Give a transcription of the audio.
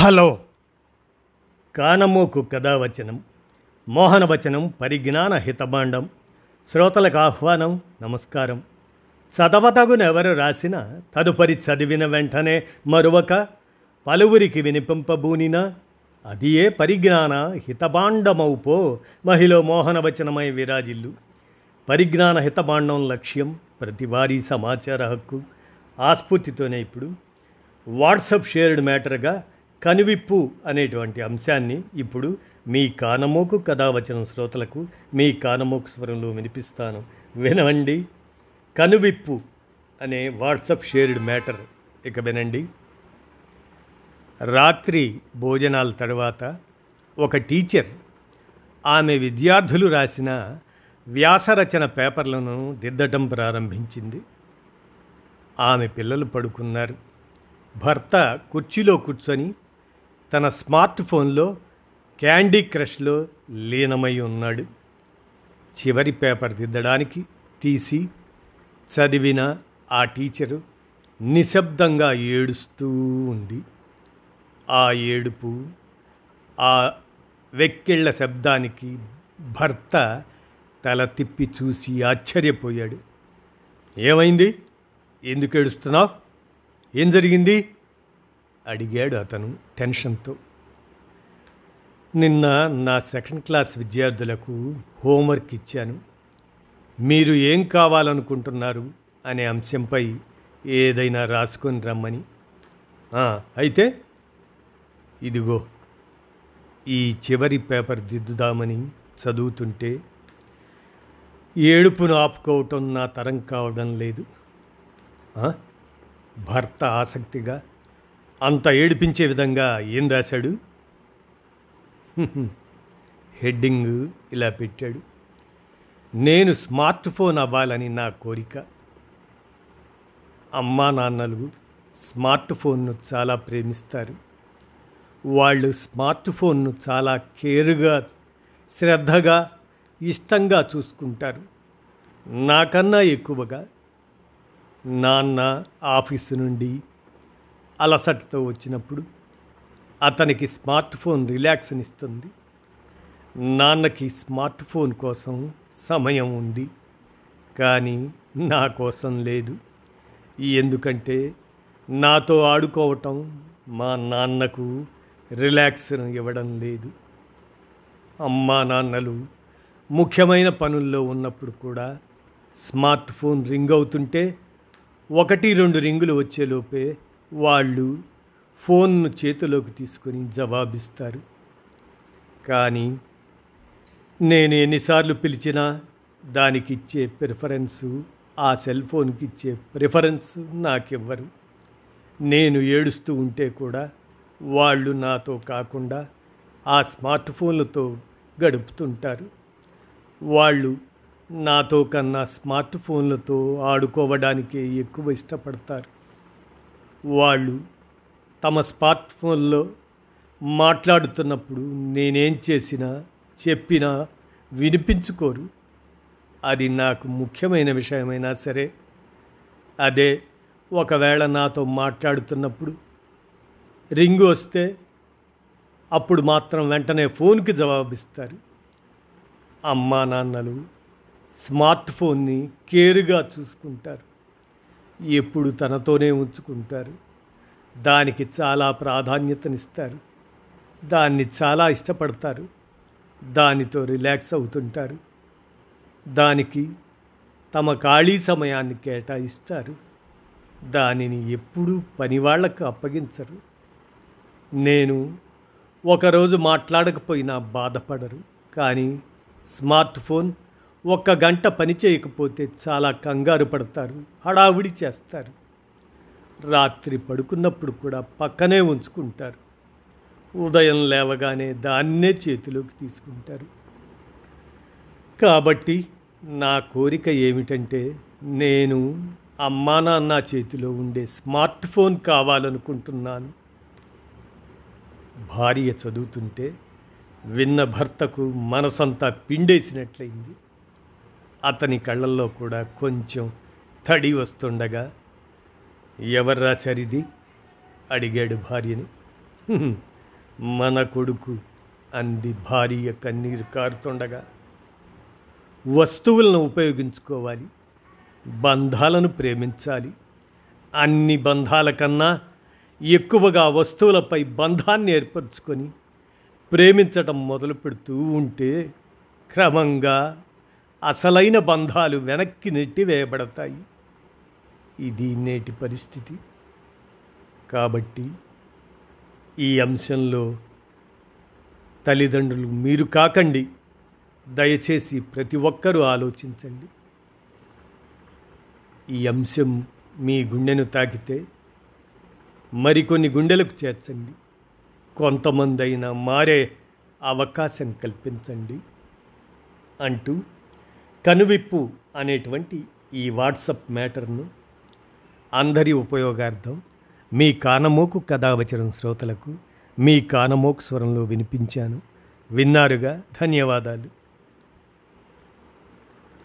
Hello కానమోకు కథావచనం మోహనవచనం పరిజ్ఞాన హితబాండం శ్రోతలకు ఆహ్వానం నమస్కారం చదవతగునెవరు రాసిన తదుపరి చదివిన వెంటనే మరొక పలువురికి వినిపింపబూనినా అది ఏ పరిజ్ఞాన హితబాండమౌపో మహిళ మోహనవచనమై విరాజిల్లు పరిజ్ఞాన హితబాండం లక్ష్యం ప్రతివారీ సమాచార హక్కు ఆస్ఫూర్తితోనే ఇప్పుడు వాట్సప్ షేర్డ్ మ్యాటర్గా కనువిప్పు అనేటువంటి అంశాన్ని ఇప్పుడు మీ కానమోకు కథావచనం శ్రోతలకు మీ కానమోకు స్వరంలో వినిపిస్తాను వినండి కనువిప్పు అనే వాట్సప్ షేర్డ్ మ్యాటర్ ఇక వినండి రాత్రి భోజనాల తర్వాత ఒక టీచర్ ఆమె విద్యార్థులు రాసిన వ్యాసరచన పేపర్లను దిద్దటం ప్రారంభించింది ఆమె పిల్లలు పడుకున్నారు భర్త కుర్చీలో కూర్చొని తన స్మార్ట్ ఫోన్లో క్యాండీ క్రష్లో లీనమై ఉన్నాడు చివరి పేపర్ దిద్దడానికి తీసి చదివిన ఆ టీచరు నిశ్శబ్దంగా ఏడుస్తూ ఉంది ఆ ఏడుపు ఆ వెక్కిళ్ళ శబ్దానికి భర్త తల తిప్పి చూసి ఆశ్చర్యపోయాడు ఏమైంది ఎందుకు ఏడుస్తున్నావు ఏం జరిగింది అడిగాడు అతను టెన్షన్తో నిన్న నా సెకండ్ క్లాస్ విద్యార్థులకు హోంవర్క్ ఇచ్చాను మీరు ఏం కావాలనుకుంటున్నారు అనే అంశంపై ఏదైనా రాసుకొని రమ్మని "ఆ, అయితే ఇదిగో ఈ చివరి పేపర్ దిద్దుదామని చదువుతుంటే ఏడుపును ఆపుకోవటం నా తరం కావడం లేదు "ఆ?" భర్త ఆసక్తిగా అంత ఏడిపించే విధంగా ఏం రాశాడు హెడ్డింగ్ ఇలా పెట్టాడు నేను స్మార్ట్ ఫోన్ అవ్వాలని నా కోరిక అమ్మా నాన్నలు స్మార్ట్ ఫోన్ను చాలా ప్రేమిస్తారు వాళ్ళు స్మార్ట్ ఫోన్ను చాలా కేరుగా శ్రద్ధగా ఇష్టంగా చూసుకుంటారు నాకన్నా ఎక్కువగా నాన్న ఆఫీసు నుండి అలసటతో వచ్చినప్పుడు అతనికి స్మార్ట్ ఫోన్ రిలాక్స్నిస్తుంది నాన్నకి స్మార్ట్ ఫోన్ కోసం సమయం ఉంది కానీ నా కోసం లేదు ఎందుకంటే నాతో ఆడుకోవటం మా నాన్నకు రిలాక్స్ను ఇవ్వడం లేదు అమ్మా నాన్నలు ముఖ్యమైన పనుల్లో ఉన్నప్పుడు కూడా స్మార్ట్ ఫోన్ రింగ్ అవుతుంటే ఒకటి రెండు రింగులు వచ్చేలోపే వాళ్ళు ఫోన్ను చేతిలోకి తీసుకొని జవాబిస్తారు కానీ నేను ఎన్నిసార్లు పిలిచినా దానికి ఇచ్చే ప్రిఫరెన్సు ఆ సెల్ ఫోన్కి ఇచ్చే ప్రిఫరెన్స్ నాకివ్వరు నేను ఏడుస్తూ ఉంటే కూడా వాళ్ళు నాతో కాకుండా ఆ స్మార్ట్ ఫోన్లతో గడుపుతుంటారు వాళ్ళు నాతో కన్నా స్మార్ట్ ఫోన్లతో ఆడుకోవడానికే ఎక్కువ ఇష్టపడతారు వాళ్ళు తమ స్మార్ట్ ఫోన్లో మాట్లాడుతున్నప్పుడు నేనేం చేసినా చెప్పినా వినిపించుకోరు అది నాకు ముఖ్యమైన విషయమైనా సరే అదే ఒకవేళ నాతో మాట్లాడుతున్నప్పుడు రింగు వస్తే అప్పుడు మాత్రం వెంటనే ఫోన్కి జవాబిస్తారు అమ్మా నాన్నలు స్మార్ట్ ఫోన్ని కేరుగా చూసుకుంటారు ఎప్పుడు తనతోనే ఉంచుకుంటారు దానికి చాలా ప్రాధాన్యతనిస్తారు దాన్ని చాలా ఇష్టపడతారు దానితో రిలాక్స్ అవుతుంటారు దానికి తమ ఖాళీ సమయాన్ని కేటాయిస్తారు దానిని ఎప్పుడూ పనివాళ్లకు అప్పగించరు నేను ఒకరోజు మాట్లాడకపోయినా బాధపడరు కానీ స్మార్ట్ ఫోన్ ఒక్క గంట పని చేయకపోతే చాలా కంగారు పడతారు హడావుడి చేస్తారు రాత్రి పడుకున్నప్పుడు కూడా పక్కనే ఉంచుకుంటారు ఉదయం లేవగానే దాన్నే చేతిలోకి తీసుకుంటారు కాబట్టి నా కోరిక ఏమిటంటే నేను అమ్మా నాన్న చేతిలో ఉండే స్మార్ట్ ఫోన్ కావాలనుకుంటున్నాను భార్య చదువుతుంటే విన్న భర్తకు మనసంతా పిండేసినట్లయింది అతని కళ్ళల్లో కూడా కొంచెం తడి వస్తుండగా ఎవరు రాశారు ఇది అడిగాడు భార్యని "హ్మ్, మన కొడుకు అంది భార్య కన్నీరు కారుతుండగా వస్తువులను ఉపయోగించుకోవాలి బంధాలను ప్రేమించాలి అన్ని బంధాల కన్నా ఎక్కువగా వస్తువులపై బంధాన్ని ఏర్పరచుకొని ప్రేమించటం మొదలు పెడుతూ ఉంటే క్రమంగా అసలైన బంధాలు వెనక్కి నెట్టివేయబడతాయి ఇది నేటి పరిస్థితి కాబట్టి ఈ అంశంలో తల్లిదండ్రులు మీరు కాకండి దయచేసి ప్రతి ఒక్కరూ ఆలోచించండి ఈ అంశం మీ గుండెను తాకితే మరికొన్ని గుండెలకు చేర్చండి కొంతమంది అయినా మారే అవకాశం కల్పించండి అంటూ కనువిప్పు అనేటువంటి ఈ వాట్సప్ మ్యాటర్ను అందరి ఉపయోగార్థం మీ కానమోకు కథావచనం శ్రోతలకు మీ కానమోకు స్వరంలో వినిపించాను విన్నారుగా ధన్యవాదాలు